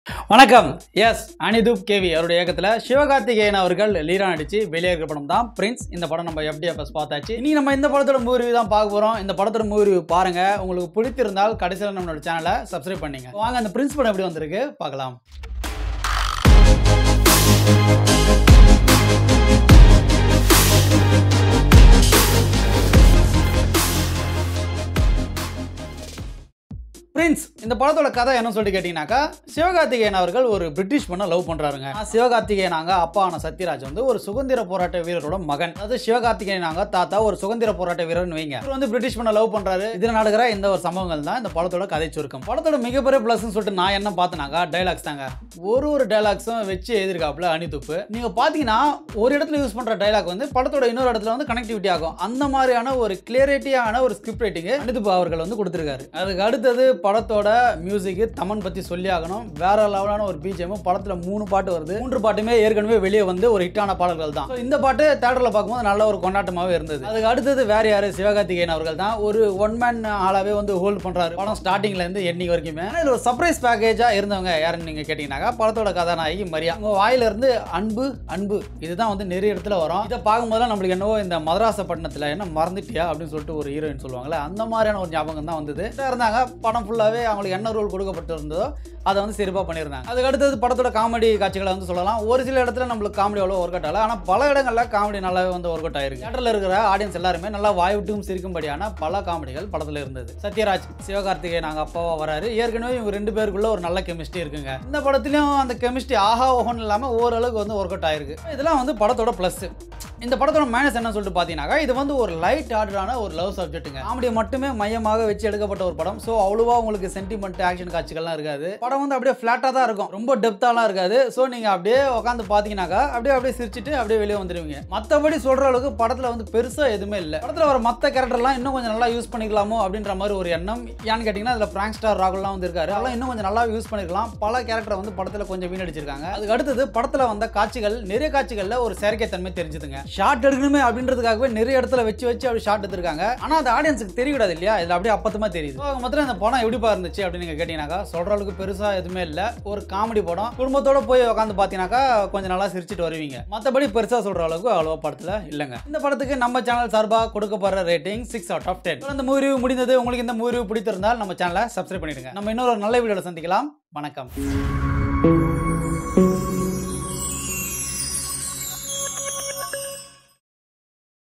வணக்கம் S அனிதூப் KV அவருடைய இயக்கத்தில் சிவகார்த்திகேயன் அவர்கள் லீரா நடிச்சு வெளியேற படம் தான் பிரின்ஸ் இந்த படம் நம்ம எஃப்டிஎஃப்எஸ் பார்த்தாச்சு இனி நம்ம இந்த படத்தோட மூவி தான் பார்க்க போறோம் இந்த படத்தோட மூவி பாருங்க உங்களுக்கு பிடித்திருந்தால் கடைசியில் நம்மளோட சேனலை சப்ஸ்கிரைப் பண்ணீங்க வாங்க அந்த பிரின்ஸ் படம் எப்படி வந்திருக்கு பார்க்கலாம் பிரின்ஸ் இந்த படத்தோட கதை என்ன சொல்லிட்டு கேட்டிங்கனாக்கா சிவகார்த்திகேயன் அவர்கள் ஒரு பிரிட்டிஷ் பொண்ணை லவ் பண்ணுறாருங்க சிவகார்த்திகேயனாங்க அப்பா ஆன சத்யராஜ் வந்து ஒரு சுதந்திர போராட்ட வீரரோட மகன் அதாவது சிவகார்த்திகேயனாங்க தாத்தா ஒரு சுதந்திர போராட்ட வீரர்னு வைங்க இவர் வந்து பிரிட்டிஷ் பொண்ணை லவ் பண்ணுறாரு இதில் நடக்கிற இந்த ஒரு சம்பவங்கள் தான் இந்த படத்தோட கதை சுருக்கம் படத்தோட மிகப்பெரிய ப்ளஸ்ன்னு சொல்லிட்டு நான் என்ன பார்த்தேனாக்கா டைலாக்ஸ் தாங்க ஒரு ஒரு டைலாக்ஸும் வச்சு எழுதிருக்காப்புல அனிதுப்பு நீங்கள் பார்த்தீங்கன்னா ஒரு இடத்துல யூஸ் பண்ணுற டைலாக் வந்து படத்தோட இன்னொரு இடத்துல வந்து கனெக்டிவிட்டி ஆகும் அந்த மாதிரியான ஒரு கிளியரிட்டியான ஒரு ஸ்கிரிப்ட் ரைட்டிங் அனிதுப்பு அவர்கள் வந்து கொடுத்துருக்காரு அதுக்கு அடுத்தது படத்தோட மியூசிக் தமன் பத்தி சொல்லி ஆகணும் வேற லெவலான ஒரு பிஜிஎம் படத்துல மூணு பாட்டு வருது மூன்று பாட்டுமே ஏற்கனவே வெளியே வந்து ஒரு ஹிட்டான பாடல்கள் தான் So, இந்த பாட்டு தேட்டர்ல பார்க்கும்போது நல்ல ஒரு கொண்டாட்டமாவே இருந்தது அதுக்கு அடுத்தது வேற யாரு சிவகார்த்திகேயன் அவர்கள் தான் ஒரு ஒன் மேன் ஆளாவே வந்து ஹோல்ட் பண்றாரு படம் ஸ்டார்டிங்ல இருந்து எண்ணிக்கு வரைக்குமே ஆனா இதுல ஒரு சர்ப்ரைஸ் பேக்கேஜா இருந்தவங்க யாருன்னு நீங்க கேட்டீங்கன்னாக்கா படத்தோட கதாநாயகி மரியா உங்க வாயில இருந்து அன்பு அன்பு இதுதான் வந்து நிறைய இடத்துல வரும் இதை பார்க்கும்போது நம்மளுக்கு என்னவோ இந்த மதராசப்பட்டினத்துல என்ன மறந்துட்டியா அப்படின்னு சொல்லிட்டு ஒரு ஹீரோயின் சொல்லுவாங்கல்ல அந்த மாதிரியான ஒரு ஞாபகம் தான் வந்தது இதா இருந்தாங்க படம் ஃபுல்லாகவே அவங்களுக்கு என்ன ரோல் கொடுக்கப்பட்டிருந்ததோ அதை வந்து சிறப்பாக பண்ணியிருந்தாங்க அதுக்கு அடுத்தது படத்தோட காமெடி காட்சிகளை வந்து சொல்லலாம் ஒரு சில இடத்துல நம்மளுக்கு காமெடி அவ்வளோ ஒர்க் அவுட் ஆகல ஆனால் பல இடங்களில் காமெடி நல்லாவே வந்து ஒர்க் அவுட் ஆயிருக்கு தேட்டரில் இருக்கிற ஆடியன்ஸ் எல்லாருமே நல்லா வாய் விட்டும் சிரிக்கும்படியான பல காமெடிகள் படத்தில் இருந்தது சத்யராஜ் சிவகார்த்திகேயன் நாங்கள் அப்பாவா வராரு ஏற்கனவே இவங்க ரெண்டு பேருக்குள்ள ஒரு நல்ல கெமிஸ்ட்ரி இருக்குங்க இந்த படத்துலையும் அந்த கெமிஸ்ட்ரி ஆஹா ஓஹோன்னு இல்லாமல் ஓரளவுக்கு வந்து ஒர்க் அவுட் ஆயிருக்கு இதெல்லாம் வந்து படத்தோட ப்ளஸ் இந்த படத்தோட மைனஸ் என்ன சொல்லிட்டு பார்த்தீங்கன்னாக்கா இது வந்து ஒரு லைட் ஆர்டரான ஒரு லவ் சப்ஜெக்ட்டுங்க காமெடியை மட்டுமே மையமாக வச்சு எடுக்கப்பட்ட ஒரு படம் ஸோ அவ்வளோவா உங்களுக்கு சென்டிமெண்ட் ஆக்ஷன் காட்சிகள்லாம் இருக்காது படம் வந்து அப்படியே ஃப்ளாட்டாக தான் இருக்கும் ரொம்ப டெப்த்தாலாம் இருக்காது ஸோ நீங்கள் அப்படியே உட்காந்து பார்த்தீங்கன்னாக்கா அப்படியே அப்படியே சிரிச்சிட்டு அப்படியே வெளியே வந்துடுவீங்க மற்றபடி சொல்கிற அளவுக்கு படத்தில் வந்து பெருசாக எதுவுமே இல்லை படத்தில் வர மற்ற கேரக்டர்லாம் இன்னும் கொஞ்சம் நல்லா யூஸ் பண்ணிக்கலாமோ அப்படின்ற மாதிரி ஒரு எண்ணம் ஏன்னு கேட்டிங்கன்னா அதில் பிராங்க் ஸ்டார் ராகுல்லாம் வந்து இருக்காரு அதெல்லாம் இன்னும் கொஞ்சம் நல்லா யூஸ் பண்ணிருக்கலாம் பல கேரக்டரை வந்து படத்தில் கொஞ்சம் வீணடிச்சிருக்காங்க அதுக்கு அடுத்தது படத்தில் வந்த காட்சிகள் நிறைய காட்சிகளில் ஒரு செயற்கைத்தன்மை தெரிஞ்சுதுங்க ஷார்ட் எடுக்கணுமே அப்படின்றதுக்காகவே நிறைய இடத்துல வச்சு வச்சு அப்படி ஷார்ட் எடுத்திருக்காங்க ஆனால் அது ஆடியன்ஸுக்கு தெரியக்கூடாது இல்லையா இதில் அப்படியே அப்பத்தமா தெரியுது So, அவங்க மொத்தம் இந்த படம் எப்படிப்பா இருந்துச்சு அப்படின்னு நீங்கள் கேட்டீங்கன்னாக்கா சொல்கிற அளவுக்கு பெருசாக எதுவுமே இல்லை ஒரு காமெடி படம் குடும்பத்தோட போய் உட்காந்து பார்த்தீங்கன்னாக்கா கொஞ்சம் நல்லா சிரிச்சிட்டு வருவீங்க மற்றபடி பெருசாக சொல்கிற அளவுக்கு அவ்வளோவா படத்தில் இல்லைங்க இந்த படத்துக்கு நம்ம சேனல் சார்பாக கொடுக்கப்படுற rating six out of ten இந்த மூவி முடிந்தது உங்களுக்கு இந்த மூவி பிடித்திருந்தால் நம்ம சேனலை சப்ஸ்கிரைப் பண்ணிடுங்க நம்ம இன்னொரு நல்ல வீடியோவில் சந்திக்கலாம் வணக்கம்